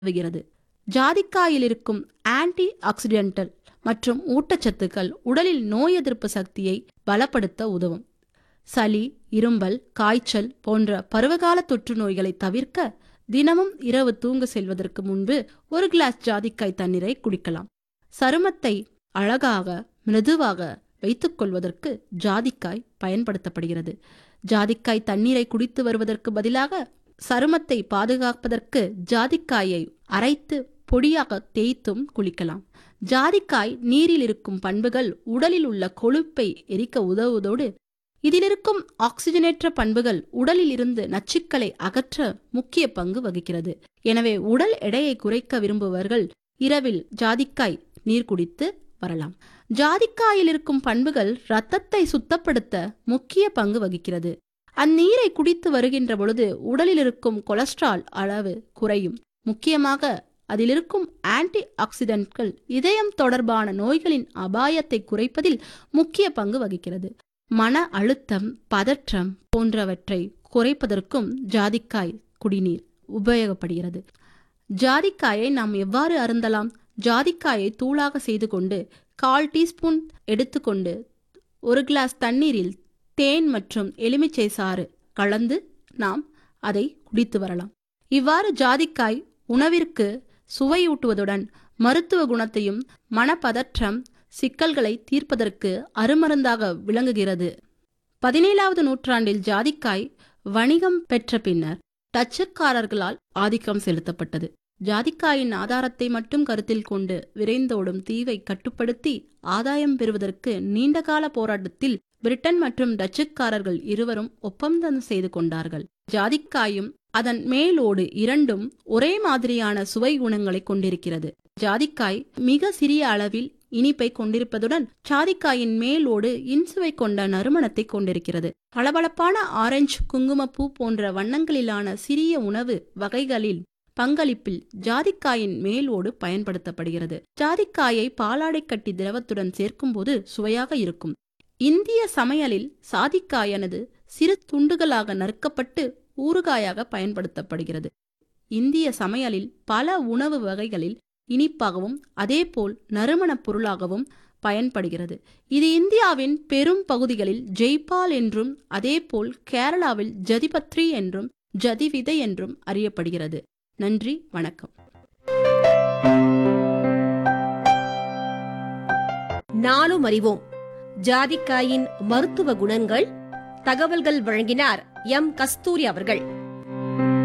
உதவுகிறது ஜாதிக்காயில் இருக்கும் anti accidental மற்றும் ஊட்டச்சத்துக்கள் உடலில் நோய் எதிர்ப்பு சக்தியை பலப்படுத்த உதவும் சளி இரும்பல் காய்ச்சல் போன்ற பருவகால தொற்று நோய்களை தவிர்க்க தினமும் இரவு தூங்க செல்வதற்கு முன்பு ஒரு கிளாஸ் ஜாதிக்காய் தண்ணீரை குடிக்கலாம் சருமத்தை அழகாக மிருதுவாக வைத்துக் கொள்வதற்கு ஜாதிக்காய் பயன்படுத்தப்படுகிறது ஜாதிக்காய் தண்ணீரை குடித்து வருவதற்கு பதிலாக சருமத்தை பாதுகாப்பதற்கு ஜாதிக்காயை அரைத்து பொடியாக தேய்த்தும் குளிக்கலாம் ஜாதிக்காய் நீரில் இருக்கும் பண்புகள் உடலில் உள்ள கொழுப்பை எரிக்க உதவுவதோடு இதிலிருக்கும் ஆக்சிஜனேற்ற பண்புகள் உடலில் இருந்து நச்சுக்களை அகற்ற முக்கிய பங்கு வகிக்கிறது எனவே உடல் எடையை குறைக்க விரும்புபவர்கள் இரவில் ஜாதிக்காய் நீர் குடித்து வரலாம் ஜாதிக்காயில் இருக்கும் பண்புகள் இரத்தத்தை சுத்தப்படுத்த முக்கிய பங்கு வகிக்கிறது அந்நீரை குடித்து வருகின்ற பொழுது உடலில் இருக்கும் கொலஸ்ட்ரால் அளவு குறையும் முக்கியமாக அதில் இருக்கும் ஆன்டி ஆக்சிடென்ட்கள் இதயம் தொடர்பான நோய்களின் அபாயத்தை குறைப்பதில் முக்கிய பங்கு வகிக்கிறது மன அழுத்தம் பதற்றம் போன்றவற்றை குறைப்பதற்கும் ஜாதிக்காய் குடிநீர் உபயோகப்படுகிறது ஜாதிக்காயை நாம் எவ்வாறு அருந்தலாம் ஜாதிக்காயை தூளாக செய்து கொண்டு கால் டீஸ்பூன் எடுத்துக்கொண்டு ஒரு கிளாஸ் தண்ணீரில் தேன் மற்றும் எலுமிச்சை சாறு கலந்து நாம் அதை குடித்து வரலாம் இவ்வாறு ஜாதிக்காய் உணவிற்கு சுவையூட்டுவதுடன் மருத்துவ குணத்தையும் மனப்பதற்றம் சிக்கல்களை தீர்ப்பதற்கு அருமருந்தாக விளங்குகிறது பதினேழாவது நூற்றாண்டில் ஜாதிக்காய் வணிகம் பெற்ற பின்னர் டச்சுக்காரர்களால் ஆதிக்கம் செலுத்தப்பட்டது ஜாதிக்காயின் ஆதாரத்தை மட்டும் கருத்தில் கொண்டு விரைந்தோடும் தீவை கட்டுப்படுத்தி ஆதாயம் பெறுவதற்கு நீண்டகால போராட்டத்தில் பிரிட்டன் மற்றும் டச்சுக்காரர்கள் இருவரும் ஒப்பந்தம் செய்து கொண்டார்கள் ஜாதிக்காயும் அதன் மேலோடு இரண்டும் ஒரே மாதிரியான சுவை குணங்களை கொண்டிருக்கிறது ஜாதிக்காய் மிக சிறிய அளவில் இனிப்பை கொண்டிருப்பதுடன் ஜாதிக்காயின் மேலோடு இன்சுவை கொண்ட நறுமணத்தை கொண்டிருக்கிறது பளபளப்பான ஆரஞ்சு குங்குமப்பூ போன்ற வண்ணங்களிலான சிறிய உணவு வகைகளில் பங்களிப்பில் ஜாதிக்காயின் மேலோடு பயன்படுத்தப்படுகிறது ஜாதிக்காயை பாலாடை கட்டி திரவத்துடன் சேர்க்கும்போது சுவையாக இருக்கும் இந்திய சமையலில் சாதிக்காயானது சிறு துண்டுகளாக நறுக்கப்பட்டு ஊறுகாயாக பயன்படுத்தப்படுகிறது இந்திய சமையலில் பல உணவு வகைகளில் இனிப்பாகவும் அதேபோல் நறுமணப் பொருளாகவும் பயன்படுகிறது இது இந்தியாவின் பெரும் பகுதிகளில் ஜெய்பால் என்றும் அதேபோல் கேரளாவில் ஜதிபத்ரி என்றும் ஜதிவிதை என்றும் அறியப்படுகிறது நன்றி வணக்கம் நாளும் அறிவோம் ஜாதிக்காயின் மருத்துவ குணங்கள் தகவல்கள் வழங்கினார் எம் கஸ்தூரி அவர்கள்